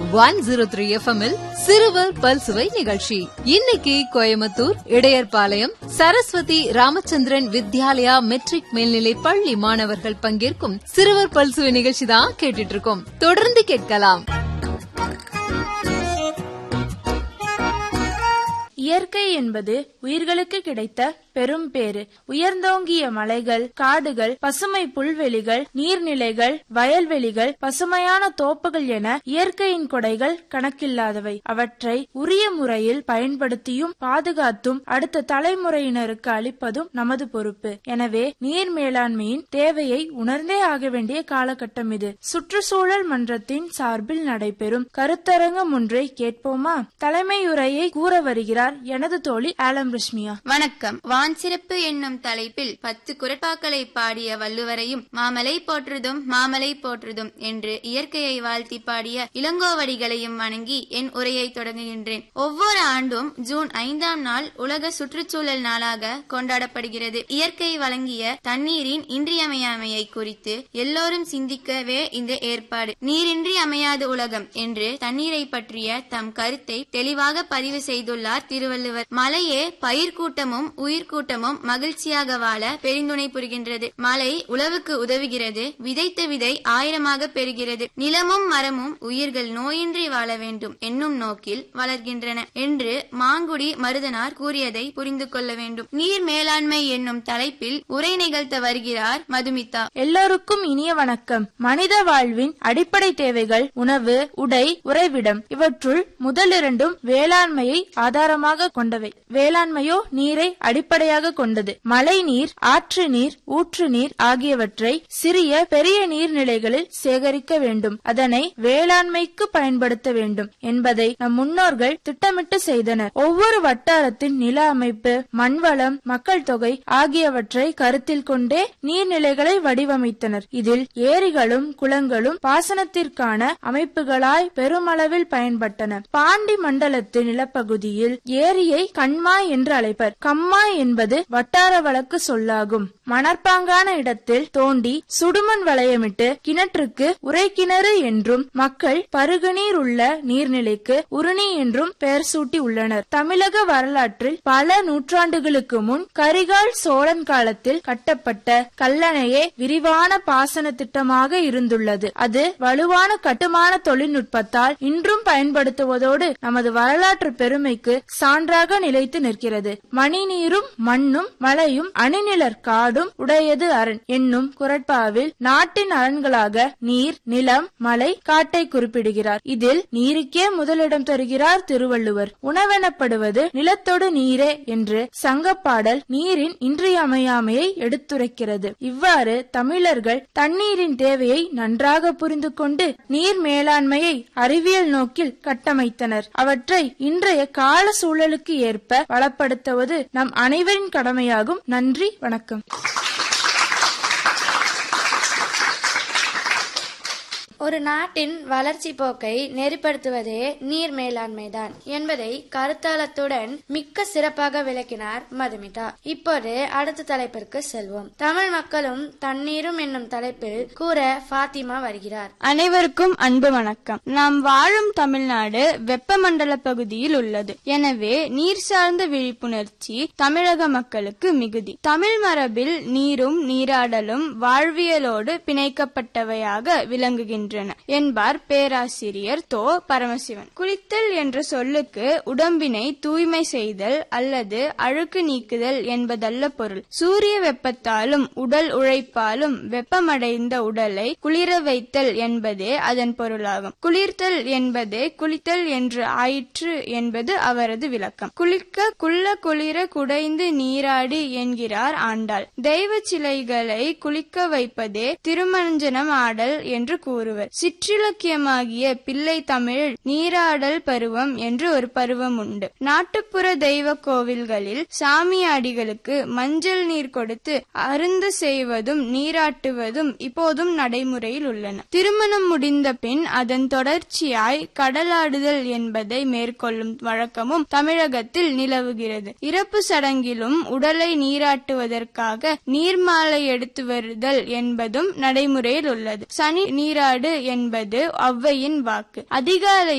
one zero three FM சிறுவர் பல்சுவை நிகழ்ச்சி இன்னைக்கு கோயம்புத்தூர் இடையர்பாளையம் சரஸ்வதி ராமச்சந்திரன் வித்யாலயா மெட்ரிக் மேல்நிலை பள்ளி மாணவர்கள் பங்கேற்கும் சிறுவர் பல்சுவை நிகழ்ச்சி தான் கேட்டுட்டு இருக்கோம் தொடர்ந்து கேட்கலாம் இயற்கை என்பது உயிர்களுக்கு கிடைத்த பெரும் பேறு உயர்ந்தோங்கிய மலைகள் காடுகள் பசுமை புல்வெளிகள் நீர்நிலைகள் வயல்வெளிகள் பசுமையான தோப்புகள் என இயற்கையின் கொடைகள் கணக்கில்லாதவை அவற்றை உரிய முறையில் பயன்படுத்தியும் பாதுகாத்தும் அடுத்த தலைமுறையினருக்கு அளிப்பதும் நமது பொறுப்பு எனவே நீர் மேலாண்மையின் தேவையை உணர்ந்தே ஆக வேண்டிய காலகட்டம் இது சுற்றுச்சூழல் மன்றத்தின் சார்பில் நடைபெறும் கருத்தரங்கம் ஒன்றை கேட்போமா தலைமையுரையை கூற வருகிறார் எனது தோழி ஆலம் ரிஷ்மியா வணக்கம் வான் சிறப்பு என்னும் தலைப்பில் பத்து குரட்பாக்களை பாடிய வள்ளுவரையும் மாமலை போற்றுதும் மாமலை போற்றுதும் என்று இயற்கையை வாழ்த்தி பாடிய இளங்கோவடிகளையும் வணங்கி என் உரையை தொடங்குகின்றேன் ஒவ்வொரு ஆண்டும் ஜூன் ஐந்தாம் நாள் உலக சுற்றுச்சூழல் நாளாக கொண்டாடப்படுகிறது இயற்கை வழங்கிய தண்ணீரின் இன்றியமையாமையை குறித்து எல்லோரும் சிந்திக்கவே இந்த ஏற்பாடு நீரின்றி அமையாது உலகம் என்று தண்ணீரை பற்றிய தம் கருத்தை தெளிவாக பதிவு செய்துள்ளார் திருவள்ளுவர் மலையே பயிர் கூட்டமும் உயிர்கூட்டமும் மகிழ்ச்சியாக வாழ பெருந்துணை புரிகின்றது மழை உழவுக்கு உதவுகிறது விதைத்த விதை ஆயிரமாக பெறுகிறது நிலமும் மரமும் உயிர்கள் நோயின்றி வாழ வேண்டும் என்னும் நோக்கில் வளர்கின்றன என்று மாங்குடி மருதனார் கூறியதை புரிந்து கொள்ள வேண்டும் நீர் மேலாண்மை என்னும் தலைப்பில் உரை நிகழ்த்த வருகிறார் மதுமிதா எல்லோருக்கும் இனிய வணக்கம் மனித வாழ்வின் அடிப்படை தேவைகள் உணவு உடை உறைவிடம் இவற்றுள் முதலிரண்டும் வேளாண்மையை ஆதாரமாக கொண்டவை வேளாண்மையோ நீரை அடிப்படையாக கொண்டது மழை நீர் ஆற்று நீர் ஊற்று நீர் ஆகியவற்றை சிறிய பெரிய நீர்நிலைகளில் சேகரிக்க வேண்டும் அதனை வேளாண்மைக்கு பயன்படுத்த வேண்டும் என்பதை நம் முன்னோர்கள் திட்டமிட்டு செய்தனர் ஒவ்வொரு வட்டாரத்தின் நில அமைப்பு மண்வளம் மக்கள் தொகை ஆகியவற்றை கருத்தில் கொண்டே நீர்நிலைகளை வடிவமைத்தனர் இதில் ஏரிகளும் குளங்களும் பாசனத்திற்கான அமைப்புகளாய் பெருமளவில் பயன்பட்டன பாண்டி மண்டலத்து நிலப்பகுதியில் ஏரியை கண்மா என்று அழைப்பர் கம்மா என்பது வட்டார வழக்கு சொல்லாகும் மணற்பாங்கான இடத்தில் தோண்டி சுடுமண் வளையமிட்டு கிணற்றுக்கு உரைக்கிணறு என்றும் மக்கள் பருகுநீர் உள்ள நீர்நிலைக்கு உருணி என்றும் பெயர் சூட்டி உள்ளனர் தமிழக வரலாற்றில் பல நூற்றாண்டுகளுக்கு முன் கரிகால் சோழன் காலத்தில் கட்டப்பட்ட கல்லணையே விரிவான பாசன திட்டமாக இருந்துள்ளது அது வலுவான கட்டுமான தொழில்நுட்பத்தால் இன்றும் பயன்படுத்துவதோடு நமது வரலாற்று பெருமைக்கு சான்றாக நிலைத்து நிற்கிறது மணிநீரும் மண்ணும் மலையும் அணிநிலர் காடும் உடையது அரண் என்னும் குரட்பாவில் நாட்டின் அரண்களாக நீர் நிலம் மலை காட்டை குறிப்பிடுகிறார் இதில் நீருக்கே முதலிடம் தருகிறார் திருவள்ளுவர் உணவெனப்படுவது நிலத்தொடு நீரே என்று சங்கப்பாடல் நீரின் இன்றியமையாமையை எடுத்துரைக்கிறது இவ்வாறு தமிழர்கள் தண்ணீரின் தேவையை நன்றாக புரிந்து கொண்டு நீர் மேலாண்மையை அறிவியல் நோக்கில் கட்டமைத்தனர் அவற்றை இன்றைய கால சூழலுக்கு ஏற்ப வளப்படுத்துவது நம் அனைவரின் கடமையாகும் நன்றி வணக்கம் ஒரு நாட்டின் வளர்ச்சி போக்கை நெறிப்படுத்துவதே நீர் மேலாண்மைதான் என்பதை கருத்தாளத்துடன் மிக்க சிறப்பாக விளக்கினார் மதுமிதா இப்போது அடுத்த தலைப்பிற்கு செல்வோம் தமிழ் மக்களும் தண்ணீரும் என்னும் தலைப்பில் கூற ஃபாத்திமா வருகிறார் அனைவருக்கும் அன்பு வணக்கம் நாம் வாழும் தமிழ்நாடு வெப்பமண்டல பகுதியில் உள்ளது எனவே நீர் சார்ந்த விழிப்புணர்ச்சி தமிழக மக்களுக்கு மிகுதி தமிழ் மரபில் நீரும் நீராடலும் வாழ்வியலோடு பிணைக்கப்பட்டவையாக விளங்குகின்றன என்பார் பேராசிரியர் தோ பரமசிவன் குளித்தல் என்ற சொல்லுக்கு உடம்பினை தூய்மை செய்தல் அல்லது அழுக்கு நீக்குதல் என்பதல்ல பொருள் சூரிய வெப்பத்தாலும் உடல் உழைப்பாலும் வெப்பமடைந்த உடலை குளிர வைத்தல் என்பதே அதன் பொருளாகும் குளிர்த்தல் என்பதே குளித்தல் என்று ஆயிற்று என்பது அவரது விளக்கம் குளிக்க குள்ள குளிர குடைந்து நீராடி என்கிறார் ஆண்டாள் தெய்வ சிலைகளை குளிக்க வைப்பதே திருமஞ்சனம் ஆடல் என்று கூறுவர் சிற்றிலக்கியமாகிய பிள்ளை தமிழ் நீராடல் பருவம் என்று ஒரு பருவம் உண்டு நாட்டுப்புற தெய்வ கோவில்களில் சாமியாடிகளுக்கு மஞ்சள் நீர் கொடுத்து அருந்த செய்வதும் நீராட்டுவதும் இப்போதும் நடைமுறையில் உள்ளன திருமணம் முடிந்த பின் அதன் தொடர்ச்சியாய் கடலாடுதல் என்பதை மேற்கொள்ளும் வழக்கமும் தமிழகத்தில் நிலவுகிறது இறப்பு சடங்கிலும் உடலை நீராட்டுவதற்காக நீர்மாலை எடுத்து வருதல் என்பதும் நடைமுறையில் உள்ளது சனி நீராடு என்பது ஔவையின் வாக்கு அதிகாலை